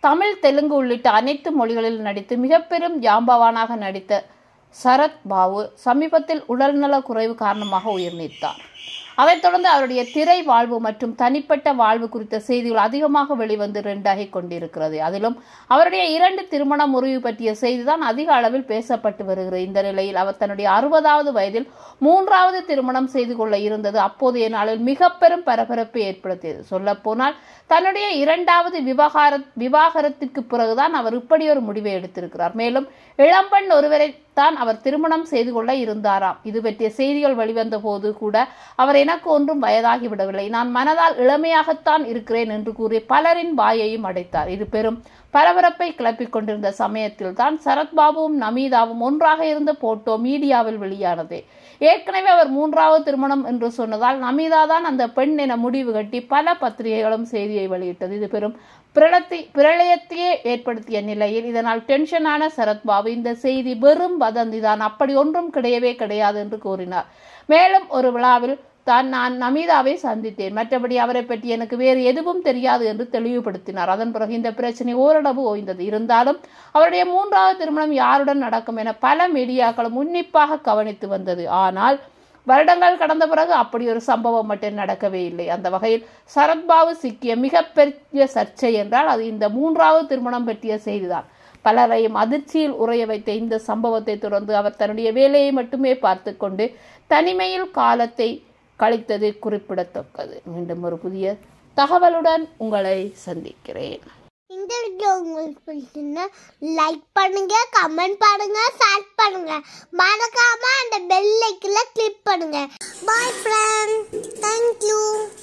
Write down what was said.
தமிழ் தெலுங்கு உள்ளிட்ட அனைத்து மொழிகளில் நடித்து மிக பெரும் ஜாம்பவானாக நடித்த சரத் பாபு சமீபத்தில் உடல்நல குறைவு காரணமாக உயிர் நீத்தார் அதைத் தொடர்ந்து அவருடைய திரை வாழ்வு மற்றும் தனிப்பட்ட வாழ்வு குறித்த செய்திகள் அதிகமாக வெளிவந்து ரெண்டாகி கொண்டிருக்கிறது அதிலும் அவருடைய இரண்டு திருமண முறிவு பற்றிய செய்திதான் அதிக அளவில் பேசப்பட்டு வருகிறது இந்த நிலையில் அவர் தன்னுடைய அறுபதாவது வயதில் மூன்றாவது திருமணம் செய்து கொள்ள இருந்தது அப்போதைய நாளில் மிக பெரும் பரபரப்பை ஏற்படுத்தியது சொல்ல போனால் தன்னுடைய இரண்டாவது விவகார விவாகரத்திற்கு பிறகுதான் அவர் இப்படி ஒரு முடிவை எடுத்திருக்கிறார் மேலும் இளம்பெண் ஒருவரை தான் அவர் திருமணம் செய்து கொள்ள இருந்தாராம் இது பற்றிய செய்திகள் வெளிவந்த போது கூட அவர் எனக்கு ஒன்றும் வயதாகிவிடவில்லை நான் மனதால் இளமையாகத்தான் இருக்கிறேன் என்று கூறி பலரின் வாயையும் அடைத்தார் இது பெரும் பரபரப்பை கிளப்பிக் கொண்டிருந்த சமயத்தில் தான் சரத்பாபுவும் நமீதாவும் ஒன்றாக இருந்த போட்டோ மீடியாவில் வெளியானது ஏற்கனவே அவர் மூன்றாவது திருமணம் என்று சொன்னதால் நமீதா தான் அந்த பெண் என முடிவு கட்டி பல பத்திரிகைகளும் செய்தியை வெளியிட்டது இது பெரும் பிரளத்தி பிரளயத்தையே ஏற்படுத்திய நிலையில் இதனால் டென்ஷனான சரத்பாபு இந்த செய்தி வெறும் வதந்தி தான் அப்படி ஒன்றும் கிடையவே கிடையாது என்று கூறினார் மேலும் ஒரு விழாவில் தான் நான் நமீதாவை சந்தித்தேன் மற்றபடி அவரை பற்றி எனக்கு வேறு எதுவும் தெரியாது என்று தெளிவுபடுத்தினார் அதன் பிறகு இந்த பிரச்சனை ஓரளவு ஓய்ந்தது இருந்தாலும் அவருடைய மூன்றாவது திருமணம் யாருடன் நடக்கும் என பல மீடியாக்களும் உன்னிப்பாக கவனித்து வந்தது ஆனால் வருடங்கள் கடந்த பிறகு அப்படி ஒரு சம்பவம் மட்டும் நடக்கவே இல்லை அந்த வகையில் சரத்பாபு சிக்கிய மிகப்பெரிய சர்ச்சை என்றால் அது இந்த மூன்றாவது திருமணம் பற்றிய செய்திதான் பலரையும் அதிர்ச்சியில் உறைய வைத்த இந்த சம்பவத்தை தொடர்ந்து அவர் தன்னுடைய வேலையை மட்டுமே பார்த்து கொண்டு தனிமையில் காலத்தை கழித்தது குறிப்பிடத்தக்கது மீண்டும் ஒரு புதிய தகவலுடன் உங்களை சந்திக்கிறேன் இந்த வீடியோ உங்களுக்கு பிடிச்சிருந்தா லைக் பண்ணுங்க கமெண்ட் பண்ணுங்க ஷேர் பண்ணுங்க மறக்காம அந்த பெல் ஐக்கன்ல கிளிக் பண்ணுங்க பாய் ஃப்ரெண்ட் தேங்க்யூ